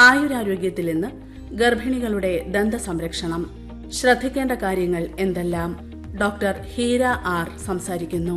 ആയുരാരോഗ്യത്തിൽ ഇന്ന് ഗർഭിണികളുടെ ദന്ത സംരക്ഷണം ശ്രദ്ധിക്കേണ്ട കാര്യങ്ങൾ എന്തെല്ലാം ഡോക്ടർ ഹീര ആർ സംസാരിക്കുന്നു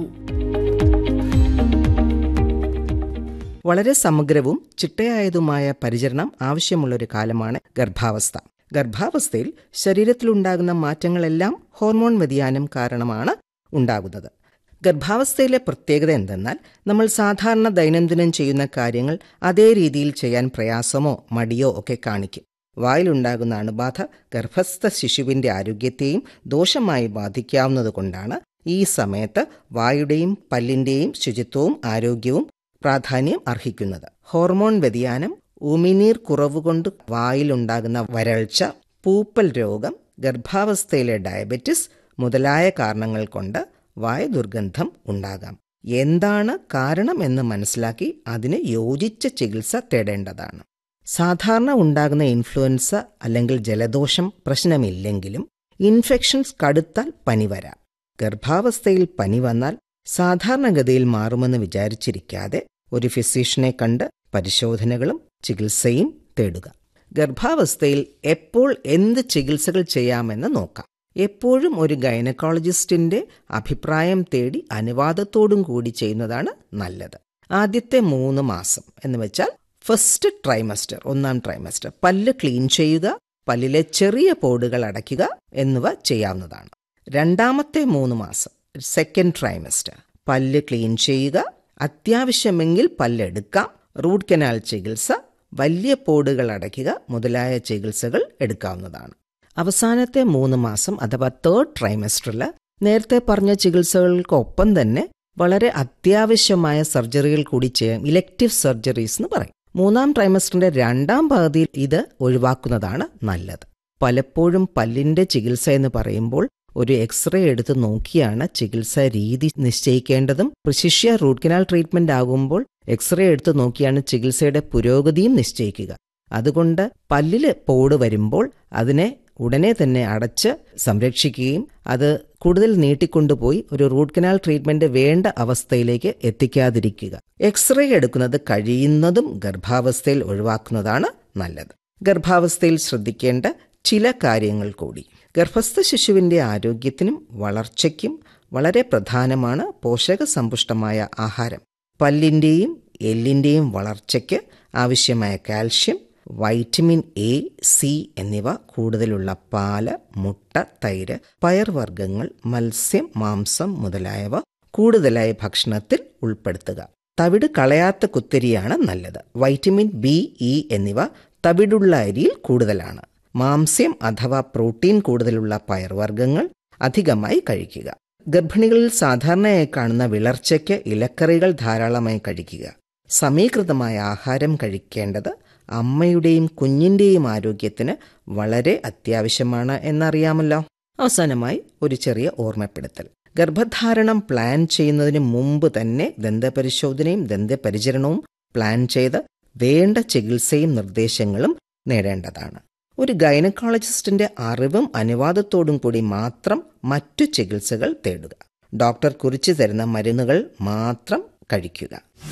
വളരെ സമഗ്രവും ചിട്ടയായതുമായ പരിചരണം ആവശ്യമുള്ളൊരു കാലമാണ് ഗർഭാവസ്ഥ ഗർഭാവസ്ഥയിൽ ശരീരത്തിലുണ്ടാകുന്ന മാറ്റങ്ങളെല്ലാം ഹോർമോൺ വ്യതിയാനം കാരണമാണ് ഉണ്ടാകുന്നത് ഗർഭാവസ്ഥയിലെ പ്രത്യേകത എന്തെന്നാൽ നമ്മൾ സാധാരണ ദൈനംദിനം ചെയ്യുന്ന കാര്യങ്ങൾ അതേ രീതിയിൽ ചെയ്യാൻ പ്രയാസമോ മടിയോ ഒക്കെ കാണിക്കും വായിലുണ്ടാകുന്ന അണുബാധ ഗർഭസ്ഥ ശിശുവിന്റെ ആരോഗ്യത്തെയും ദോഷമായി ബാധിക്കാവുന്നതുകൊണ്ടാണ് ഈ സമയത്ത് വായുടെയും പല്ലിന്റെയും ശുചിത്വവും ആരോഗ്യവും പ്രാധാന്യം അർഹിക്കുന്നത് ഹോർമോൺ വ്യതിയാനം ഉമിനീർ കുറവുകൊണ്ട് വായിലുണ്ടാകുന്ന വരൾച്ച പൂപ്പൽ രോഗം ഗർഭാവസ്ഥയിലെ ഡയബറ്റിസ് മുതലായ കാരണങ്ങൾ കൊണ്ട് വായ ദുർഗന്ധം ഉണ്ടാകാം എന്താണ് കാരണം എന്ന് മനസ്സിലാക്കി അതിന് യോജിച്ച ചികിത്സ തേടേണ്ടതാണ് സാധാരണ ഉണ്ടാകുന്ന ഇൻഫ്ലുവൻസ അല്ലെങ്കിൽ ജലദോഷം പ്രശ്നമില്ലെങ്കിലും ഇൻഫെക്ഷൻസ് കടുത്താൽ പനി വരാം ഗർഭാവസ്ഥയിൽ പനി വന്നാൽ സാധാരണഗതിയിൽ മാറുമെന്ന് വിചാരിച്ചിരിക്കാതെ ഒരു ഫിസീഷ്യനെ കണ്ട് പരിശോധനകളും ചികിത്സയും തേടുക ഗർഭാവസ്ഥയിൽ എപ്പോൾ എന്ത് ചികിത്സകൾ ചെയ്യാമെന്ന് നോക്കാം എപ്പോഴും ഒരു ഗൈനക്കോളജിസ്റ്റിന്റെ അഭിപ്രായം തേടി അനുവാദത്തോടും കൂടി ചെയ്യുന്നതാണ് നല്ലത് ആദ്യത്തെ മൂന്ന് മാസം എന്ന് വെച്ചാൽ ഫസ്റ്റ് ട്രൈമസ്റ്റർ ഒന്നാം ട്രൈമസ്റ്റർ പല്ല് ക്ലീൻ ചെയ്യുക പല്ലിലെ ചെറിയ പോടുകൾ അടയ്ക്കുക എന്നിവ ചെയ്യാവുന്നതാണ് രണ്ടാമത്തെ മൂന്ന് മാസം സെക്കൻഡ് ട്രൈമസ്റ്റർ പല്ല് ക്ലീൻ ചെയ്യുക അത്യാവശ്യമെങ്കിൽ പല്ലെടുക്കാം റൂട്ട് കനാൽ ചികിത്സ വലിയ പോടുകൾ അടയ്ക്കുക മുതലായ ചികിത്സകൾ എടുക്കാവുന്നതാണ് അവസാനത്തെ മൂന്ന് മാസം അഥവാ തേർഡ് ട്രൈമസ്റ്ററിൽ നേരത്തെ പറഞ്ഞ ചികിത്സകൾക്കൊപ്പം തന്നെ വളരെ അത്യാവശ്യമായ സർജറികൾ കൂടി ചെയ്യാം ഇലക്റ്റീവ് സർജറീസ് എന്ന് പറയും മൂന്നാം ട്രൈമസ്റ്ററിന്റെ രണ്ടാം പകുതിയിൽ ഇത് ഒഴിവാക്കുന്നതാണ് നല്ലത് പലപ്പോഴും പല്ലിന്റെ ചികിത്സ എന്ന് പറയുമ്പോൾ ഒരു എക്സ്റേ എടുത്ത് നോക്കിയാണ് ചികിത്സാ രീതി നിശ്ചയിക്കേണ്ടതും പ്രശിഷ്യ റൂട്ട് കനാൽ ട്രീറ്റ്മെന്റ് ആകുമ്പോൾ എക്സ്റേ എടുത്ത് നോക്കിയാണ് ചികിത്സയുടെ പുരോഗതിയും നിശ്ചയിക്കുക അതുകൊണ്ട് പല്ലില് പോട് വരുമ്പോൾ അതിനെ ഉടനെ തന്നെ അടച്ച് സംരക്ഷിക്കുകയും അത് കൂടുതൽ നീട്ടിക്കൊണ്ടുപോയി ഒരു റൂട്ട് കനാൽ ട്രീറ്റ്മെന്റ് വേണ്ട അവസ്ഥയിലേക്ക് എത്തിക്കാതിരിക്കുക എക്സ്റേ എടുക്കുന്നത് കഴിയുന്നതും ഗർഭാവസ്ഥയിൽ ഒഴിവാക്കുന്നതാണ് നല്ലത് ഗർഭാവസ്ഥയിൽ ശ്രദ്ധിക്കേണ്ട ചില കാര്യങ്ങൾ കൂടി ഗർഭസ്ഥ ശിശുവിന്റെ ആരോഗ്യത്തിനും വളർച്ചയ്ക്കും വളരെ പ്രധാനമാണ് പോഷകസമ്പുഷ്ടമായ ആഹാരം പല്ലിന്റെയും എല്ലിന്റെയും വളർച്ചയ്ക്ക് ആവശ്യമായ കാൽഷ്യം വൈറ്റമിൻ എ സി എന്നിവ കൂടുതലുള്ള പാല് മുട്ട തൈര് പയർവർഗ്ഗങ്ങൾ മത്സ്യം മാംസം മുതലായവ കൂടുതലായി ഭക്ഷണത്തിൽ ഉൾപ്പെടുത്തുക തവിട് കളയാത്ത കുത്തരിയാണ് നല്ലത് വൈറ്റമിൻ ബി ഇ എന്നിവ തവിടുള്ള അരിയിൽ കൂടുതലാണ് മാംസ്യം അഥവാ പ്രോട്ടീൻ കൂടുതലുള്ള പയർവർഗ്ഗങ്ങൾ അധികമായി കഴിക്കുക ഗർഭിണികളിൽ സാധാരണയായി കാണുന്ന വിളർച്ചയ്ക്ക് ഇലക്കറികൾ ധാരാളമായി കഴിക്കുക സമീകൃതമായ ആഹാരം കഴിക്കേണ്ടത് അമ്മയുടെയും കുഞ്ഞിന്റെയും ആരോഗ്യത്തിന് വളരെ അത്യാവശ്യമാണ് എന്നറിയാമല്ലോ അവസാനമായി ഒരു ചെറിയ ഓർമ്മപ്പെടുത്തൽ ഗർഭധാരണം പ്ലാൻ ചെയ്യുന്നതിന് മുമ്പ് തന്നെ ദന്തപരിശോധനയും ദന്തപരിചരണവും പ്ലാൻ ചെയ്ത് വേണ്ട ചികിത്സയും നിർദ്ദേശങ്ങളും നേടേണ്ടതാണ് ഒരു ഗൈനക്കോളജിസ്റ്റിന്റെ അറിവും അനുവാദത്തോടും കൂടി മാത്രം മറ്റു ചികിത്സകൾ തേടുക ഡോക്ടർ കുറിച്ചു തരുന്ന മരുന്നുകൾ മാത്രം കഴിക്കുക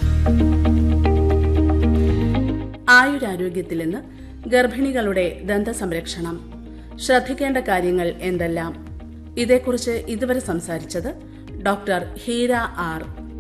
ആയുരാരോഗ്യത്തിൽ ഇന്ന് ഗർഭിണികളുടെ ദന്ത സംരക്ഷണം ശ്രദ്ധിക്കേണ്ട കാര്യങ്ങൾ എന്തെല്ലാം ഇതേക്കുറിച്ച് ഇതുവരെ സംസാരിച്ചത് ഡോക്ടർ ഹീര ആർ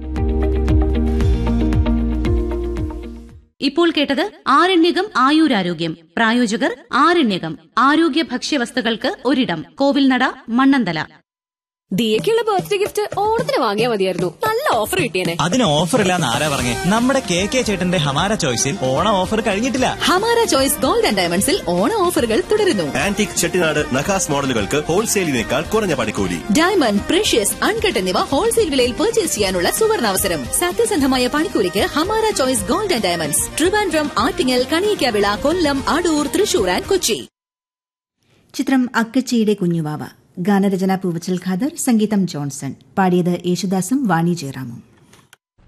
ഇപ്പോൾ കേട്ടത് ആരണ്യകം ആയുരാരോഗ്യം പ്രായോജകർ ആരണ്യകം ആരോഗ്യ ഭക്ഷ്യവസ്തുക്കൾക്ക് ഒരിടം കോവിൽനട മണ്ണന്തല ദിയക്കുള്ള ബർത്ത്ഡേ ഗിഫ്റ്റ് ഓണത്തിന് വാങ്ങിയാൽ മതിയായിരുന്നു നല്ല ഓഫർ കിട്ടിയേനെ അതിന് ഓഫർ ഇല്ലാന്ന് ആരാ പറഞ്ഞേ നമ്മുടെ കെ കെ ചേട്ടന്റെ ഹമാര ചോയ്സിൽ ഓണ ഓഫർ കഴിഞ്ഞിട്ടില്ല ഹമാര ചോയ്സ് ഗോൾഡ് ആൻഡ് ഡയമണ്ട്സിൽ ഓണ ഓഫറുകൾ തുടരുന്നു ആന്റിക് ചെട്ടിനാട് നഖാസ് മോഡലുകൾക്ക് ഹോൾസെയിലിനേക്കാൾ കുറഞ്ഞ പണിക്കൂലി ഡയമണ്ട് പ്രഷ്യസ് അൺകട്ട് എന്നിവ ഹോൾസെയിൽ വിലയിൽ പർച്ചേസ് ചെയ്യാനുള്ള സുവർണാവസരം സത്യസന്ധമായ പണിക്കൂലിക്ക് Hamara choice gold and diamonds Trivandrum Attingal Kaniyikkavila Kollam Adoor Thrissur and Kochi ചിത്രം അക്കച്ചിയുടെ കുഞ്ഞുവാവ ഗാനരചന പൂവച്ചൽ ഖാദർ സംഗീതം ജോൺസൺ പാടിയത് യേശുദാസും വാണി ജയറാമും